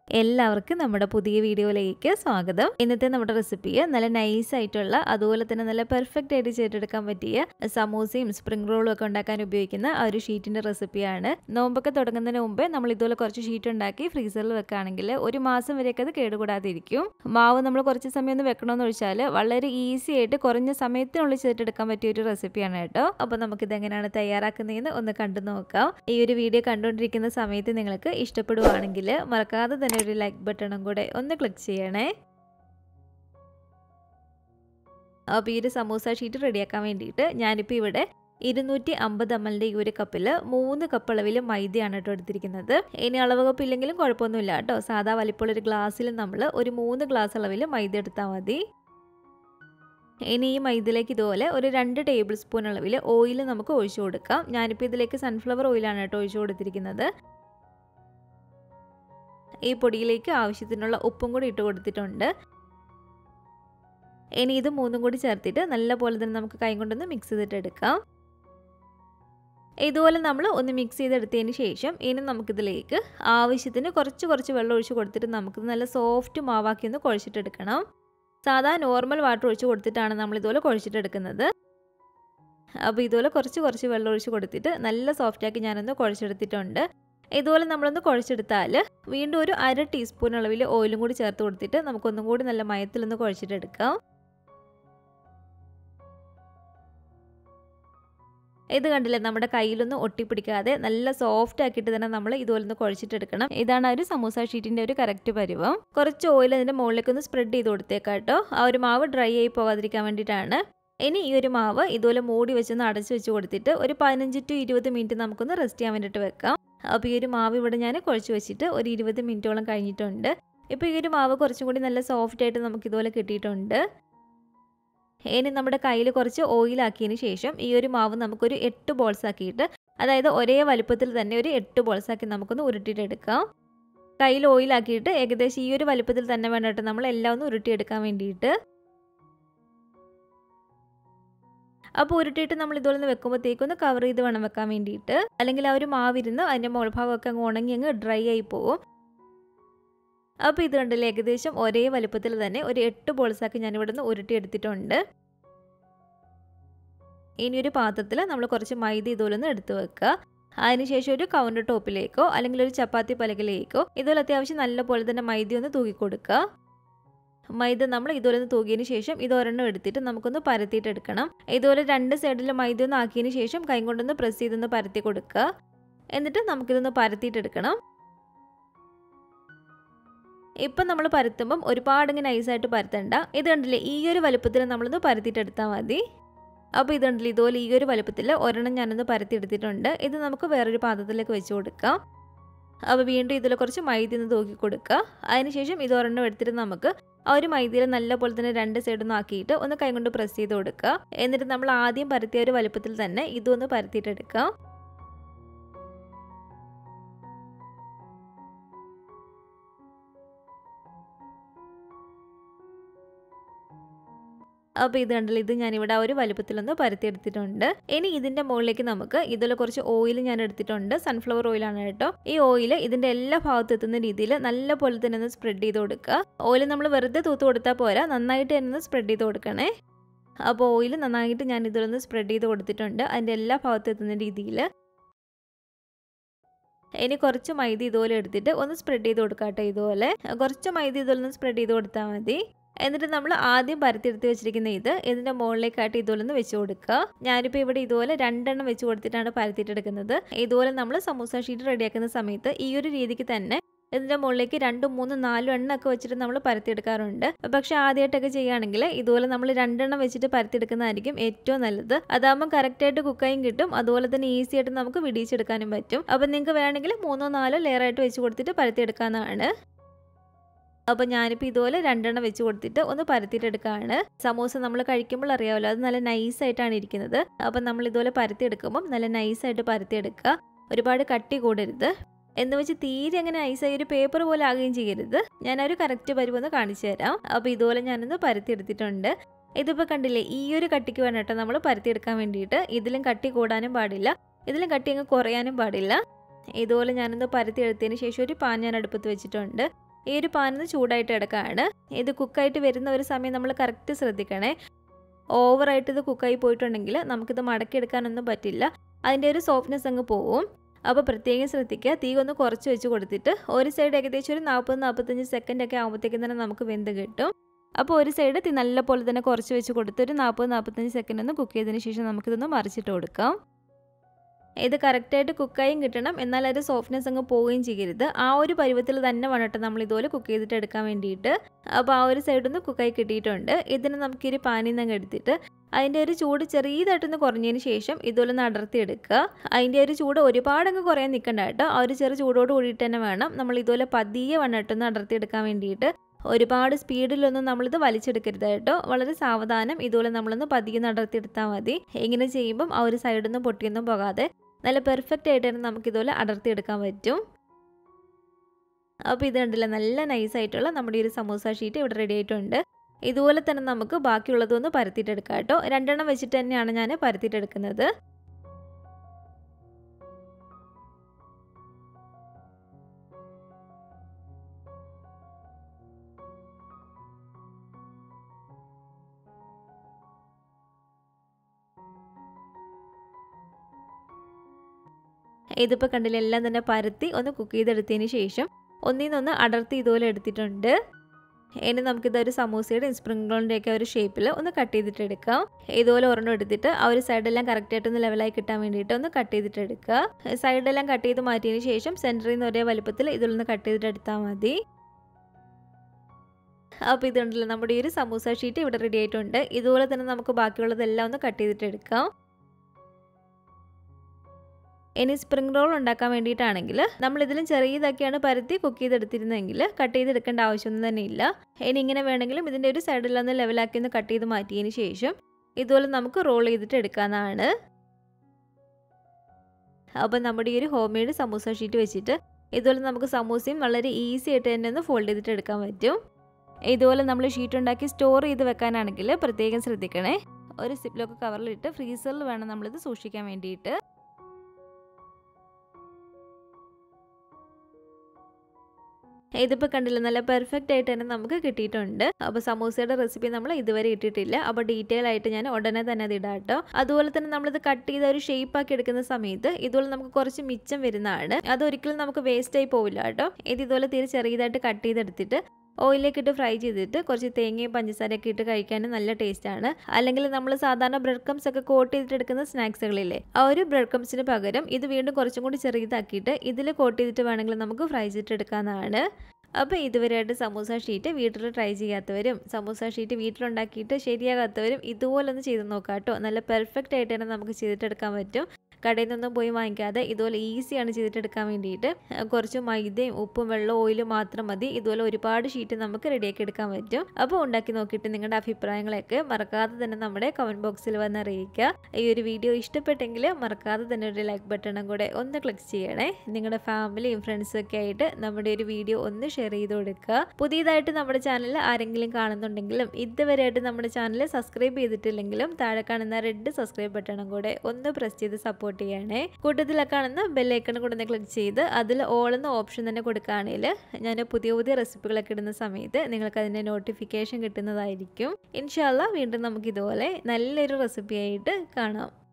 എല്ലാവർക്കും നമ്മുടെ പുതിയ വീഡിയോയിലേക്ക് സ്വാഗതം ഇന്നത്തെ നമ്മുടെ റെസിപ്പി നല്ല നൈസ് ആയിട്ടുള്ള അതുപോലെ തന്നെ നല്ല പെർഫെക്റ്റ് ആയിട്ട് ചെയ്തെടുക്കാൻ പറ്റിയ സമൂസയും സ്പ്രിംഗ് റോളും ഒക്കെ ഉണ്ടാക്കാൻ ഉപയോഗിക്കുന്ന ആ ഒരു ഷീറ്റിന്റെ റെസിപ്പിയാണ് നോമ്പൊക്കെ തുടങ്ങുന്നതിന് മുമ്പേ നമ്മൾ ഇതുപോലെ കുറച്ച് ഷീറ്റ് ഉണ്ടാക്കി ഫ്രീസറിൽ വെക്കുകയാണെങ്കിൽ ഒരു മാസം വരെയൊക്കെ അത് കേടുകൂടാതെ ഇരിക്കും മാവ് നമ്മൾ കുറച്ച് സമയം ഒന്ന് വെക്കണമെന്ന് വെച്ചാൽ വളരെ ഈസി ആയിട്ട് കുറഞ്ഞ സമയത്തിനുള്ളിൽ ചെയ്തെടുക്കാൻ പറ്റിയ ഒരു റെസിപ്പിയാണ് കേട്ടോ അപ്പോൾ നമുക്കിത് എങ്ങനെയാണ് തയ്യാറാക്കുന്നതെന്ന് ഒന്ന് കണ്ടു നോക്കാം ഈ ഒരു വീഡിയോ കണ്ടുകൊണ്ടിരിക്കുന്ന സമയത്ത് നിങ്ങൾക്ക് ഇഷ്ടപ്പെടുവാണെങ്കിൽ മറക്കാതെ തന്നെ ഒരു ലൈക്ക് ബട്ടണും കൂടെ ഒന്ന് ക്ലിക്ക് ചെയ്യണേ അപ്പോൾ ഈ ഒരു സമൂസ ഷീറ്റ് റെഡിയാക്കാൻ വേണ്ടിയിട്ട് ഞാനിപ്പോൾ ഇവിടെ ഇരുന്നൂറ്റി അമ്പത് എം എല്ലിൻ്റെ ഈ ഒരു കപ്പിൽ മൂന്ന് കപ്പ് അളവിൽ മൈദയാണ് കേട്ടോ എടുത്തിരിക്കുന്നത് ഇനി അളവ് കപ്പ് ഇല്ലെങ്കിലും കുഴപ്പമൊന്നുമില്ല കേട്ടോ സാധാ വലിപ്പമുള്ള ഒരു ഗ്ലാസ്സിൽ നമ്മൾ ഒരു മൂന്ന് ഗ്ലാസ് അളവിൽ മൈദ എടുത്താൽ മതി ഇനി ഈ മൈദയിലേക്ക് ഇതുപോലെ ഒരു രണ്ട് ടേബിൾ സ്പൂൺ അളവിൽ ഓയിൽ നമുക്ക് ഒഴിച്ചു കൊടുക്കാം ഞാനിപ്പോൾ ഇതിലേക്ക് സൺഫ്ലവർ ഓയിലാണ് കേട്ടോ ഒഴിച്ചു കൊടുത്തിരിക്കുന്നത് ഈ പൊടിയിലേക്ക് ആവശ്യത്തിനുള്ള ഉപ്പും കൂടി ഇട്ട് കൊടുത്തിട്ടുണ്ട് ഇനി ഇത് മൂന്നും കൂടി ചേർത്തിട്ട് നല്ല പോലെ തന്നെ നമുക്ക് കൈ കൊണ്ടൊന്ന് മിക്സ് ചെയ്തിട്ട് എടുക്കാം ഇതുപോലെ നമ്മൾ ഒന്ന് മിക്സ് ചെയ്തെടുത്തതിന് ശേഷം ഇനി നമുക്കിതിലേക്ക് ആവശ്യത്തിന് കുറച്ച് കുറച്ച് വെള്ളം ഒഴിച്ച് കൊടുത്തിട്ട് നമുക്ക് നല്ല സോഫ്റ്റ് മാവാക്കി ഒന്ന് കുഴച്ചിട്ടെടുക്കണം സാധാ നോർമൽ വാട്ടർ ഒഴിച്ച് കൊടുത്തിട്ടാണ് നമ്മൾ ഇതുപോലെ കുഴച്ചിട്ടെടുക്കുന്നത് അപ്പോൾ ഇതുപോലെ കുറച്ച് കുറച്ച് വെള്ളം ഒഴിച്ച് കൊടുത്തിട്ട് നല്ല സോഫ്റ്റാക്കി ഞാനൊന്ന് കുഴച്ചെടുത്തിട്ടുണ്ട് ഇതുപോലെ നമ്മളൊന്ന് കുഴച്ചെടുത്താൽ വീണ്ടും ഒരു അര ടീസ്പൂൺ അളവിൽ ഓയിലും കൂടി ചേർത്ത് കൊടുത്തിട്ട് നമുക്കൊന്നും കൂടി നല്ല മയത്തിലൊന്ന് കുഴച്ചിട്ടെടുക്കാം ഇത് കണ്ടില്ലേ നമ്മുടെ കയ്യിലൊന്നും ഒട്ടിപ്പിടിക്കാതെ നല്ല സോഫ്റ്റ് ആക്കിയിട്ട് തന്നെ നമ്മൾ ഇതുപോലെ ഒന്ന് കുഴച്ചിട്ടെടുക്കണം ഇതാണ് ഒരു സമൂസ ഷീറ്റിന്റെ ഒരു കറക്റ്റ് പരുവം കുറച്ച് ഓയിൽ അതിന്റെ മുകളിലേക്ക് ഒന്ന് സ്പ്രെഡ് ചെയ്ത് കൊടുത്തേക്കാം കേട്ടോ ആ ഒരു മാവ് ഡ്രൈ ആയി പോകാതിരിക്കാൻ വേണ്ടിയിട്ടാണ് ഇനി ഈ ഒരു മാവ് ഇതുപോലെ മൂടി വെച്ചൊന്ന് അടച്ചു വെച്ച് കൊടുത്തിട്ട് ഒരു പതിനഞ്ച് ടു ഇരുപത് മിനിറ്റ് നമുക്കൊന്ന് റെസ്റ്റ് ചെയ്യാൻ വേണ്ടിയിട്ട് വെക്കാം അപ്പോൾ ഈ ഒരു മാവ് ഇവിടെ ഞാൻ കുഴച്ച് വെച്ചിട്ട് ഒരു ഇരുപത് മിനിറ്റോളം കഴിഞ്ഞിട്ടുണ്ട് ഇപ്പോൾ ഈ ഒരു മാവ് കുറച്ചും കൂടി നല്ല സോഫ്റ്റ് ആയിട്ട് നമുക്ക് ഇതുപോലെ കിട്ടിയിട്ടുണ്ട് ഇനി നമ്മുടെ കയ്യിൽ കുറച്ച് ഓയിലാക്കിയതിന് ശേഷം ഈ ഒരു മാവ് നമുക്കൊരു എട്ട് ബോൾസ് ആക്കിയിട്ട് അതായത് ഒരേ വലുപ്പത്തിൽ തന്നെ ഒരു എട്ട് ബോൾസ് ആക്കി നമുക്കൊന്ന് ഉരുട്ടിയിട്ടെടുക്കാം കയ്യിൽ ഓയിലാക്കിയിട്ട് ഏകദേശം ഈ ഒരു വലുപ്പത്തിൽ തന്നെ വേണം കേട്ടോ നമ്മൾ എല്ലാം ഒന്ന് ഉരുട്ടിയെടുക്കാൻ വേണ്ടിയിട്ട് അപ്പോൾ ഉരുട്ടിയിട്ട് നമ്മൾ ഇതുപോലെ ഒന്ന് വെക്കുമ്പോഴത്തേക്കും ഒന്ന് കവർ ചെയ്ത് വേണം വെക്കാൻ വേണ്ടിയിട്ട് അല്ലെങ്കിൽ ആ ഒരു മാവിരുന്ന് അതിൻ്റെ മുകൾഭാഗമൊക്കെ അങ്ങ് ഉണങ്ങി അങ്ങ് ഡ്രൈ ആയി പോകും അപ്പോൾ ഇത് കണ്ടില്ല ഏകദേശം ഒരേ വലുപ്പത്തിൽ തന്നെ ഒരു എട്ട് ബോൾസാക്കി ഞാൻ ഇവിടെ നിന്ന് ഉരുട്ടിയെടുത്തിട്ടുണ്ട് ഇനി ഒരു പാത്രത്തിൽ നമ്മൾ കുറച്ച് മൈദ ഇതുപോലെ ഒന്ന് എടുത്ത് വെക്കുക അതിനുശേഷം ഒരു കൗണ്ടർ ടോപ്പിലേക്കോ അല്ലെങ്കിൽ ഒരു ചപ്പാത്തി പലകിലേക്കോ ഇതുപോലെ അത്യാവശ്യം നല്ല പോലെ തന്നെ മൈദ ഒന്ന് തൂക്കി കൊടുക്കുക മൈദ നമ്മൾ ഇതുപോലെ ഒന്ന് തൂകിയതിന് ശേഷം ഇത് ഒരെണ്ണം എടുത്തിട്ട് നമുക്കൊന്ന് പരത്തിയിട്ട് എടുക്കണം ഇതുപോലെ രണ്ട് സൈഡിൽ മൈദ ഒന്ന് ആക്കിയതിന് ശേഷം കൈ കൊണ്ടൊന്ന് പ്രസ് ചെയ്തൊന്ന് പരത്തി കൊടുക്കുക എന്നിട്ട് നമുക്കിതൊന്ന് പരത്തിയിട്ട് എടുക്കണം ഇപ്പം നമ്മൾ പരത്തുമ്പം ഒരുപാട് ഇങ്ങനെ നൈസായിട്ട് പരത്തണ്ട ഇത് കണ്ടില്ലേ ഈ ഒരു വലുപ്പത്തിൽ നമ്മളൊന്ന് പരത്തിയിട്ടെടുത്താൽ മതി അപ്പോൾ ഇത് കണ്ടില്ലേ ഇതുപോലെ ഈ ഒരു വലുപ്പത്തിൽ ഒരെണ്ണം ഞാനൊന്ന് പരത്തിയെടുത്തിട്ടുണ്ട് ഇത് നമുക്ക് വേറൊരു പാത്രത്തിലേക്ക് വെച്ച് കൊടുക്കാം അപ്പോൾ വീണ്ടും ഇതിൽ കുറച്ച് മൈദ ഒന്ന് തൂക്കി കൊടുക്കുക അതിനുശേഷം ഇത് ഒരെണ്ണം എടുത്തിട്ട് നമുക്ക് ആ ഒരു മൈദയിൽ നല്ല പോലെ തന്നെ രണ്ട് സൈഡൊന്നും ആക്കിയിട്ട് ഒന്ന് കൈകൊണ്ട് പ്രസ് ചെയ്ത് കൊടുക്കുക എന്നിട്ട് നമ്മൾ ആദ്യം പരത്തിയ ഒരു വലുപ്പത്തിൽ തന്നെ ഇതൊന്ന് പരത്തിയിട്ടെടുക്കാം അപ്പോൾ ഇത് കണ്ടല്ലോ ഇത് ഞാനിവിടെ ആ ഒരു വലുപ്പത്തിലൊന്ന് പരത്തിയെടുത്തിട്ടുണ്ട് ഇനി ഇതിൻ്റെ മുകളിലേക്ക് നമുക്ക് ഇതിൽ കുറച്ച് ഓയിൽ ഞാൻ എടുത്തിട്ടുണ്ട് സൺഫ്ലവർ ഓയിലാണ് കേട്ടോ ഈ ഓയിൽ ഇതിൻ്റെ എല്ലാ ഭാഗത്തും എത്തുന്ന രീതിയിൽ നല്ല പോലെ തന്നെ ഒന്ന് സ്പ്രെഡ് ചെയ്ത് കൊടുക്കുക ഓയിൽ നമ്മൾ വെറുതെ തൂത്ത് കൊടുത്താൽ പോരാ നന്നായിട്ട് തന്നെ ഒന്ന് സ്പ്രെഡ് ചെയ്ത് കൊടുക്കണേ അപ്പോൾ ഓയിൽ നന്നായിട്ട് ഞാൻ ഇതിലൊന്ന് സ്പ്രെഡ് ചെയ്ത് കൊടുത്തിട്ടുണ്ട് അതിൻ്റെ എല്ലാ ഭാഗത്തും എത്തുന്ന രീതിയിൽ ഇനി കുറച്ച് മൈദ ഇതുപോലെ എടുത്തിട്ട് ഒന്ന് സ്പ്രെഡ് ചെയ്ത് കൊടുക്കാം കേട്ടോ ഇതുപോലെ കുറച്ച് മൈദ ഇതുപോലെ ഒന്ന് സ്പ്രെഡ് ചെയ്ത് കൊടുത്താൽ മതി എന്നിട്ട് നമ്മൾ ആദ്യം പരത്തിയെടുത്ത് വെച്ചിരിക്കുന്ന ഇത് ഇതിൻ്റെ മുകളിലേക്കായിട്ട് ഇതുപോലെ ഒന്ന് വെച്ച് കൊടുക്കുക ഞാനിപ്പോൾ ഇവിടെ ഇതുപോലെ രണ്ടെണ്ണം വെച്ച് കൊടുത്തിട്ടാണ് പരത്തിയിട്ടെടുക്കുന്നത് ഇതുപോലെ നമ്മൾ സമൂസ ഷീറ്റ് റെഡിയാക്കുന്ന സമയത്ത് ഈ ഒരു രീതിക്ക് തന്നെ ഇതിൻ്റെ മുകളിലേക്ക് രണ്ടും മൂന്നും നാലും എണ്ണം ഒക്കെ വെച്ചിട്ട് നമ്മൾ പരത്തിയെടുക്കാറുണ്ട് പക്ഷെ ആദ്യമായിട്ടൊക്കെ ചെയ്യുകയാണെങ്കിൽ ഇതുപോലെ നമ്മൾ രണ്ടെണ്ണം വെച്ചിട്ട് പരത്തിയെടുക്കുന്നതായിരിക്കും ഏറ്റവും നല്ലത് അതാകുമ്പോൾ കറക്റ്റായിട്ട് കുക്കായും കിട്ടും അതുപോലെ തന്നെ ഈസി ആയിട്ട് നമുക്ക് വിടിയിച്ചെടുക്കാനും പറ്റും അപ്പം നിങ്ങൾക്ക് വേണമെങ്കിൽ മൂന്നോ നാലോ ലെയറായിട്ട് വെച്ച് കൊടുത്തിട്ട് പരത്തിയെടുക്കാവുന്നതാണ് അപ്പോൾ ഞാനിപ്പോൾ ഇതുപോലെ രണ്ടെണ്ണം വെച്ച് കൊടുത്തിട്ട് ഒന്ന് പരത്തിയിട്ടെടുക്കുകയാണ് സമൂസ നമ്മൾ കഴിക്കുമ്പോൾ അറിയാമല്ലോ അത് നല്ല നൈസായിട്ടാണ് ഇരിക്കുന്നത് അപ്പം നമ്മൾ ഇതുപോലെ പരത്തിയെടുക്കുമ്പം നല്ല നൈസായിട്ട് പരത്തിയെടുക്കുക ഒരുപാട് കട്ടി കൂടരുത് എന്ന് വെച്ച് തീരെ അങ്ങനെ ഐസായി ഒരു പേപ്പർ പോലെ ആകുകയും ചെയ്യരുത് ഞാൻ ഒരു കറക്റ്റ് പരുവൊന്ന് കാണിച്ചു തരാം അപ്പോൾ ഇതുപോലെ ഞാനൊന്ന് പരത്തിയെടുത്തിട്ടുണ്ട് ഇതിപ്പോൾ കണ്ടില്ലേ ഈ ഒരു കട്ടിക്ക് വേണം കേട്ടോ നമ്മൾ പരത്തിയെടുക്കാൻ വേണ്ടിയിട്ട് ഇതിലും കട്ടി കൂടാനും പാടില്ല ഇതിലും കട്ടി അങ്ങ് കുറയാനും പാടില്ല ഇതുപോലെ ഞാനൊന്ന് പരത്തി എടുത്തതിന് ശേഷം ഒരു പാൻ ഞാൻ അടുപ്പത്ത് വെച്ചിട്ടുണ്ട് ഈ ഒരു പാനിന്ന് ചൂടായിട്ട് കിടക്കുകയാണ് ഇത് കുക്കായിട്ട് വരുന്ന ഒരു സമയം നമ്മൾ കറക്റ്റ് ശ്രദ്ധിക്കണേ ഓവറായിട്ട് ഇത് കുക്കായി പോയിട്ടുണ്ടെങ്കിൽ നമുക്കിത് മടക്കിയെടുക്കാനൊന്നും പറ്റില്ല അതിൻ്റെ ഒരു സോഫ്റ്റ്നെസ് അങ്ങ് പോവും അപ്പോൾ പ്രത്യേകം ശ്രദ്ധിക്കുക തീ ഒന്ന് കുറച്ച് വെച്ച് കൊടുത്തിട്ട് ഒരു സൈഡ് ഏകദേശം ഒരു നാൽപ്പത് നാൽപ്പത്തഞ്ച് സെക്കൻഡ് ഒക്കെ ആകുമ്പോഴത്തേക്കും തന്നെ നമുക്ക് വെന്ത് കിട്ടും അപ്പോൾ ഒരു സൈഡ് തീ നല്ല പോലെ തന്നെ കുറച്ച് വെച്ച് കൊടുത്ത് ഒരു നാൽപ്പത് നാൽപ്പത്തഞ്ച് സെക്കൻഡ് ഒന്ന് കുക്ക് ചെയ്തതിന് ശേഷം നമുക്കിതൊന്ന് മറിച്ചിട്ട് കൊടുക്കാം ഇത് കറക്റ്റായിട്ട് കുക്കായും കിട്ടണം എന്നാൽ അതിൻ്റെ സോഫ്റ്റ്നെസ് അങ്ങ് പോവുകയും ചെയ്യരുത് ആ ഒരു പരുവത്തിൽ തന്നെ വേണട്ടെ നമ്മൾ ഇതുപോലെ കുക്ക് ചെയ്തിട്ട് എടുക്കാൻ വേണ്ടിയിട്ട് അപ്പോൾ ആ ഒരു സൈഡിൽ നിന്ന് കുക്കായി കിട്ടിയിട്ടുണ്ട് ഇതിന് നമുക്കൊരു പാനിൽ നിന്ന് എടുത്തിട്ട് അതിൻ്റെ ഒരു ചൂട് ചെറിയതായിട്ടൊന്ന് കുറഞ്ഞതിന് ശേഷം ഇതുപോലെ ഒന്ന് അടർത്തി എടുക്കുക അതിൻ്റെ ഒരു ചൂട് ഒരുപാട് അങ്ങ് കുറയാൻ നിൽക്കണ്ട കേട്ടോ ആ ഒരു ചെറിയ ചൂടോട് കൂടിയിട്ട് തന്നെ വേണം നമ്മൾ ഇതുപോലെ പതിയെ വണ്ണിട്ടൊന്ന് അടർത്തി എടുക്കാൻ വേണ്ടിയിട്ട് ഒരുപാട് സ്പീഡിലൊന്നും നമ്മളിത് വലിച്ചെടുക്കരുത് കേട്ടോ വളരെ സാവധാനം ഇതുപോലെ നമ്മളൊന്ന് പതിയെ നടത്തിയെടുത്താൽ മതി ഇങ്ങനെ ചെയ്യുമ്പം ആ ഒരു സൈഡിൽ നിന്ന് പൊട്ടിയൊന്നും പോകാതെ നല്ല പെർഫെക്റ്റ് ആയിട്ട് തന്നെ നമുക്കിതുപോലെ അടർത്തിയെടുക്കാൻ പറ്റും അപ്പോൾ ഇത് കണ്ടില്ല നല്ല നൈസായിട്ടുള്ള നമ്മുടെ ഈ ഒരു സമൂസ ഷീറ്റ് ഇവിടെ റെഡി ആയിട്ടുണ്ട് ഇതുപോലെ തന്നെ നമുക്ക് ബാക്കിയുള്ളതൊന്ന് പരത്തിയിട്ടെടുക്കാം കേട്ടോ രണ്ടെണ്ണം വെച്ചിട്ട് തന്നെയാണ് ഞാൻ പരത്തിയിട്ടെടുക്കുന്നത് ഇതിപ്പോൾ കണ്ടില്ല എല്ലാം തന്നെ പരത്തി ഒന്ന് കുക്ക് ചെയ്തെടുത്തതിന് ശേഷം ഒന്നിനൊന്ന് അടർത്തി ഇതുപോലെ എടുത്തിട്ടുണ്ട് ഇനി നമുക്കിതൊരു സമൂസയുടെ സ്പ്രിംഗ് റോളിൻ്റെയൊക്കെ ഒരു ഷേപ്പിൽ ഒന്ന് കട്ട് ചെയ്തിട്ട് എടുക്കാം ഇതുപോലെ ഒരെണ്ണം എടുത്തിട്ട് ആ ഒരു സൈഡെല്ലാം കറക്റ്റായിട്ട് ഒന്ന് ലെവലായി കിട്ടാൻ വേണ്ടിയിട്ട് ഒന്ന് കട്ട് ചെയ്തിട്ട് എടുക്കുക സൈഡെല്ലാം കട്ട് ചെയ്ത് മാറ്റിയതിന് ശേഷം സെൻറ്ററിൽ നിന്ന് ഒരേ വലുപ്പത്തിൽ ഇതിലൊന്ന് കട്ട് ചെയ്തിട്ട് എടുത്താൽ മതി അപ്പോൾ ഇതുണ്ടല്ലോ നമ്മുടെ ഈ ഒരു സമൂസ ഷീറ്റ് ഇവിടെ റെഡി ആയിട്ടുണ്ട് ഇതുപോലെ തന്നെ നമുക്ക് ബാക്കിയുള്ളതെല്ലാം ഒന്ന് കട്ട് ചെയ്തിട്ട് എടുക്കാം ഇനി സ്പ്രിംഗ് റോൾ ഉണ്ടാക്കാൻ വേണ്ടിയിട്ടാണെങ്കിൽ നമ്മൾ ഇതിലും ചെറിയതൊക്കെയാണ് പരത്തി കുക്ക് ചെയ്തെടുത്തിരുന്നെങ്കിൽ കട്ട് ചെയ്തെടുക്കേണ്ട ആവശ്യമൊന്നും തന്നെ ഇല്ല ഇനി ഇങ്ങനെ വേണമെങ്കിലും ഇതിൻ്റെ ഒരു സൈഡിലൊന്ന് ലെവലാക്കി ഒന്ന് കട്ട് ചെയ്ത് മാറ്റിയതിന് ശേഷം ഇതുപോലെ നമുക്ക് റോൾ ചെയ്തിട്ട് എടുക്കാവുന്നതാണ് അപ്പം നമ്മുടെ ഈ ഒരു ഹോം മെയ്ഡ് സമൂസ ഷീറ്റ് വെച്ചിട്ട് ഇതുപോലെ നമുക്ക് സമൂസയും വളരെ ഈസി ആയിട്ട് തന്നെ ഒന്ന് ഫോൾഡ് ചെയ്തിട്ട് എടുക്കാൻ പറ്റും ഇതുപോലെ നമ്മൾ ഷീറ്റ് ഉണ്ടാക്കി സ്റ്റോർ ചെയ്ത് വെക്കാനാണെങ്കിൽ പ്രത്യേകം ശ്രദ്ധിക്കണേ ഒരു സിപ്ലോക്ക് കവറിലിട്ട് ഫ്രീസറിൽ വേണം നമ്മളിത് സൂക്ഷിക്കാൻ വേണ്ടിയിട്ട് ഇതിപ്പോൾ കണ്ടില്ല നല്ല പെർഫെക്റ്റ് ആയിട്ട് തന്നെ നമുക്ക് കിട്ടിയിട്ടുണ്ട് അപ്പോൾ സമൂസയുടെ റെസിപ്പി നമ്മൾ ഇതുവരെ ഇട്ടിട്ടില്ല അപ്പോൾ ഡീറ്റെയിൽ ആയിട്ട് ഞാൻ ഉടനെ തന്നെ അത് ഇടാം കേട്ടോ അതുപോലെ തന്നെ നമ്മളിത് കട്ട് ചെയ്ത ഒരു ഷേപ്പ് ആക്കി എടുക്കുന്ന സമയത്ത് ഇതുപോലെ നമുക്ക് കുറച്ച് മിച്ചം വരുന്നതാണ് അത് ഒരിക്കലും നമുക്ക് വേസ്റ്റ് ആയി പോവില്ല കേട്ടോ ഇത് ഇതുപോലെ തീരെ ചെറിയതായിട്ട് കട്ട് ചെയ്തെടുത്തിട്ട് ഓയിലേക്ക് ഇട്ട് ഫ്രൈ ചെയ്തിട്ട് കുറച്ച് തേങ്ങയും പഞ്ചസാരയൊക്കെ ഇട്ട് കഴിക്കാനും നല്ല ടേസ്റ്റാണ് അല്ലെങ്കിൽ നമ്മൾ സാധാരണ ബ്രെഡ് കംസ് ഒക്കെ കോട്ട് ചെയ്തിട്ട് എടുക്കുന്ന സ്നാക്സുകളില്ലേ ആ ഒരു ബ്രെഡ് കംസിന് പകരം ഇത് വീണ്ടും കുറച്ചും കൂടി ചെറിയതാക്കിയിട്ട് ഇതിൽ കോട്ട് ചെയ്തിട്ട് വേണമെങ്കിൽ നമുക്ക് ഫ്രൈ ചെയ്തിട്ട് എടുക്കാവുന്നതാണ് അപ്പോൾ ഇതുവരെയായിട്ട് സമൂസ ഷീറ്റ് വീട്ടിൽ ട്രൈ ചെയ്യാത്തവരും സമൂസ ഷീറ്റ് വീട്ടിലുണ്ടാക്കിയിട്ട് ശരിയാകാത്തവരും ഇതുപോലൊന്ന് ചെയ്ത് നോക്കാം കേട്ടോ നല്ല പെർഫെക്റ്റ് ആയിട്ട് തന്നെ നമുക്ക് ചെയ്തിട്ടെടുക്കാൻ പറ്റും കടയിൽ നിന്നും പോയി വാങ്ങിക്കാതെ ഇതുപോലെ ഈസിയാണ് ചെയ്തിട്ടെടുക്കാൻ വേണ്ടിയിട്ട് കുറച്ച് മൈദയും ഉപ്പും വെള്ളവും ഓയിലും മാത്രം മതി ഇതുപോലെ ഒരുപാട് ഷീറ്റ് നമുക്ക് റെഡിയാക്കി എടുക്കാൻ പറ്റും അപ്പോൾ ഉണ്ടാക്കി നോക്കിയിട്ട് നിങ്ങളുടെ അഭിപ്രായങ്ങളൊക്കെ മറക്കാതെ തന്നെ നമ്മുടെ കമൻറ്റ് ബോക്സിൽ വന്ന് അറിയിക്കുക ഈ ഒരു വീഡിയോ ഇഷ്ടപ്പെട്ടെങ്കിൽ മറക്കാതെ തന്നെ ഒരു ലൈക്ക് ബട്ടണും കൂടെ ഒന്ന് ക്ലിക്ക് ചെയ്യണേ നിങ്ങളുടെ ഫാമിലിയും ഫ്രണ്ട്സും ഒക്കെ ആയിട്ട് നമ്മുടെ ഒരു വീഡിയോ ഒന്ന് ഷെയർ ചെയ്ത് കൊടുക്കുക പുതിയതായിട്ട് നമ്മുടെ ചാനൽ ആരെങ്കിലും കാണുന്നുണ്ടെങ്കിലും ഇതുവരെയായിട്ട് നമ്മുടെ ചാനൽ സബ്സ്ക്രൈബ് ചെയ്തിട്ടില്ലെങ്കിലും താഴെ കാണുന്ന റെഡ് സബ്സ്ക്രൈബ് ബട്ടണും കൂടെ ഒന്ന് പ്രസ് ചെയ്ത് സപ്പോർട്ട് ചെയ്യണേ കൂട്ടത്തിൽ കാണുന്ന ബെല്ലൈക്കൺ കൂടെ ഒന്ന് ക്ലിക്ക് ചെയ്ത് അതിൽ ഓൾ എന്ന ഓപ്ഷൻ തന്നെ കൊടുക്കുകയാണെങ്കിൽ ഞാൻ പുതിയ പുതിയ റെസിപ്പികളൊക്കെ ഇടുന്ന സമയത്ത് നിങ്ങൾക്ക് അതിൻ്റെ നോട്ടിഫിക്കേഷൻ കിട്ടുന്നതായിരിക്കും ഇൻഷാല്ല വീണ്ടും നമുക്ക് ഇതുപോലെ നല്ലൊരു റെസിപ്പി ആയിട്ട് കാണാം